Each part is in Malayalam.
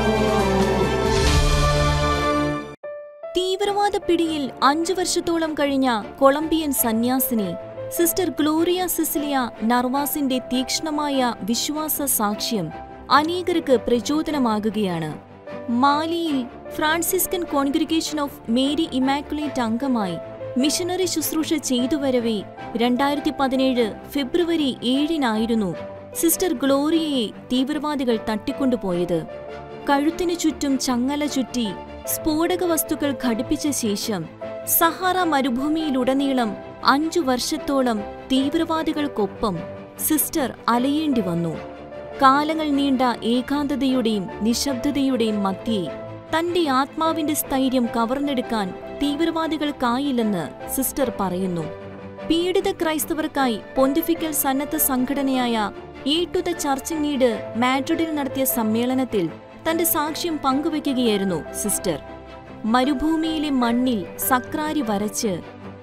തീവ്രവാദ പിടിയിൽ അഞ്ചു വർഷത്തോളം കഴിഞ്ഞ കൊളംബിയൻ സന്യാസിനി സിസ്റ്റർ ഗ്ലോറിയ സിസിലിയ നർവാസിന്റെ തീക്ഷ്ണമായ വിശ്വാസ സാക്ഷ്യം അനേകർക്ക് പ്രചോദനമാകുകയാണ് മാലിയിൽ Franciscan congregation of Mary immaculate അംഗമായി മിഷണറി ശുശ്രൂഷ ചെയ്തു വരവേ രണ്ടായിരത്തി പതിനേഴ് ഫെബ്രുവരി ഏഴിനായിരുന്നു സിസ്റ്റർ ഗ്ലോറിയയെ തീവ്രവാദികൾ തട്ടിക്കൊണ്ടുപോയത് കഴുത്തിനു ചുറ്റും ചങ്ങല ചുറ്റി സ്ഫോടക വസ്തുക്കൾ ഘടിപ്പിച്ച ശേഷം സഹാറ മരുഭൂമിയിലുടനീളം അഞ്ചു വർഷത്തോളം തീവ്രവാദികൾക്കൊപ്പം സിസ്റ്റർ അലയേണ്ടി വന്നു കാലങ്ങൾ നീണ്ട ഏകാന്തതയുടെയും നിശബ്ദതയുടെയും മധ്യേ തന്റെ ആത്മാവിന്റെ സ്ഥൈര്യം കവർന്നെടുക്കാൻ തീവ്രവാദികൾക്കായില്ലെന്ന് സിസ്റ്റർ പറയുന്നു പീഡിത ക്രൈസ്തവർക്കായി പൊന്തിഫിക്കൽ സന്നദ്ധ സംഘടനയായ aid to the church need മാഡ്രിഡിൽ നടത്തിയ സമ്മേളനത്തിൽ തന്റെ സാക്ഷ്യം പങ്കുവയ്ക്കുകയായിരുന്നു സിസ്റ്റർ മരുഭൂമിയിലെ മണ്ണിൽ സക്രാരി വരച്ച്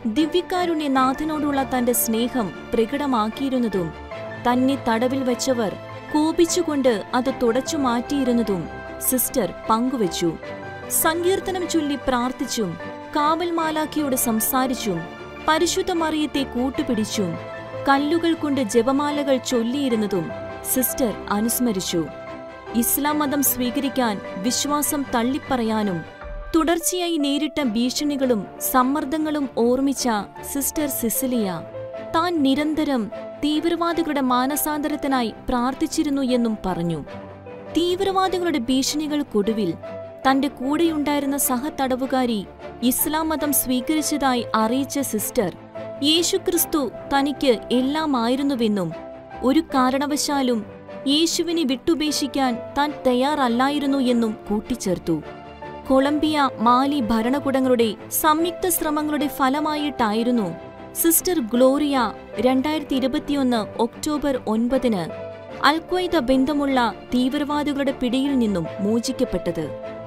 ദിവ്യകാരുണ്യനാഥനോടുള്ള തന്റെ സ്നേഹം പ്രകടമാക്കിയിരുന്നതും തന്നെ തടവിൽ വെച്ചവർ കോപിച്ചുകൊണ്ട് അത് തുടച്ചു മാറ്റിയിരുന്നതും സിസ്റ്റർ പങ്കുവച്ചു സങ്കീർത്തനം ചൊല്ലി പ്രാർത്ഥിച്ചും കാവൽ മാലാഖിയോട് സംസാരിച്ചും പരിശുദ്ധ മറിയത്തെ കൂട്ടുപിടിച്ചും കല്ലുകൾ കൊണ്ട് ജപമാലകൾ ചൊല്ലിയിരുന്നതും സിസ്റ്റർ അനുസ്മരിച്ചു ഇസ്ലാം മതം സ്വീകരിക്കാൻ വിശ്വാസം തള്ളിപ്പറയാനും തുടർച്ചയായി നേരിട്ട ഭീഷണികളും സമ്മർദ്ദങ്ങളും ഓർമ്മിച്ച സിസ്റ്റർ സിസിലിയ താൻ നിരന്തരം തീവ്രവാദികളുടെ മാനസാന്തരത്തിനായി പ്രാർത്ഥിച്ചിരുന്നു എന്നും പറഞ്ഞു തീവ്രവാദികളുടെ ഭീഷണികൾക്കൊടുവിൽ തന്റെ കൂടെയുണ്ടായിരുന്ന സഹതടവുകാരി ഇസ്ലാം മതം സ്വീകരിച്ചതായി അറിയിച്ച സിസ്റ്റർ യേശുക്രിസ്തു തനിക്ക് എല്ലാമായിരുന്നുവെന്നും ഒരു കാരണവശാലും യേശുവിനെ വിട്ടുപേക്ഷിക്കാൻ താൻ തയ്യാറല്ലായിരുന്നു എന്നും കൂട്ടിച്ചേർത്തു കൊളംബിയ മാലി ഭരണകൂടങ്ങളുടെ സംയുക്ത ശ്രമങ്ങളുടെ ഫലമായിട്ടായിരുന്നു സിസ്റ്റർ ഗ്ലോറിയ രണ്ടായിരത്തി ഇരുപത്തിയൊന്ന് ഒക്ടോബർ ഒൻപതിന് അൽക്വയ്ദ ബന്ധമുള്ള തീവ്രവാദികളുടെ പിടിയിൽ നിന്നും മോചിക്കപ്പെട്ടത്